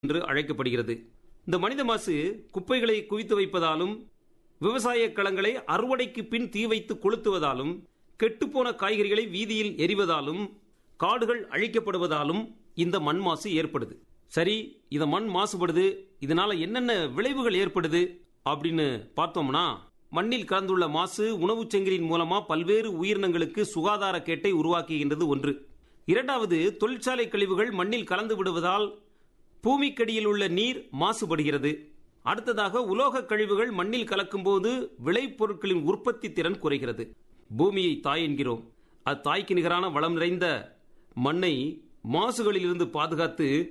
என்று அழைக்கப்படுகிறது இந்த மனித மாசு குப்பைகளை குவித்து வைப்பதாலும் விவசாய களங்களை அறுவடைக்கு பின் தீ வைத்து கொளுத்துவதாலும் கெட்டுப்போன காய்கறிகளை வீதியில் எரிவதாலும் காடுகள் அழிக்கப்படுவதாலும் இந்த மண் மாசு ஏற்படுது சரி இந்த மண் மாசுபடுது இதனால என்னென்ன விளைவுகள் ஏற்படுது அப்படின்னு பார்த்தோம்னா மண்ணில் கலந்துள்ள மாசு உணவுச் சங்கிலியின் மூலமா பல்வேறு உயிரினங்களுக்கு சுகாதார கேட்டை உருவாக்குகின்றது ஒன்று இரண்டாவது தொழிற்சாலை கழிவுகள் மண்ணில் கலந்து விடுவதால் பூமிக்கடியில் உள்ள நீர் மாசுபடுகிறது அடுத்ததாக உலோக கழிவுகள் மண்ணில் கலக்கும்போது விளைபொருட்களின் உற்பத்தி திறன் குறைகிறது பூமியை தாய் என்கிறோம் அத்தாய்க்கு நிகரான வளம் நிறைந்த மண்ணை மாசுகளிலிருந்து பாதுகாத்து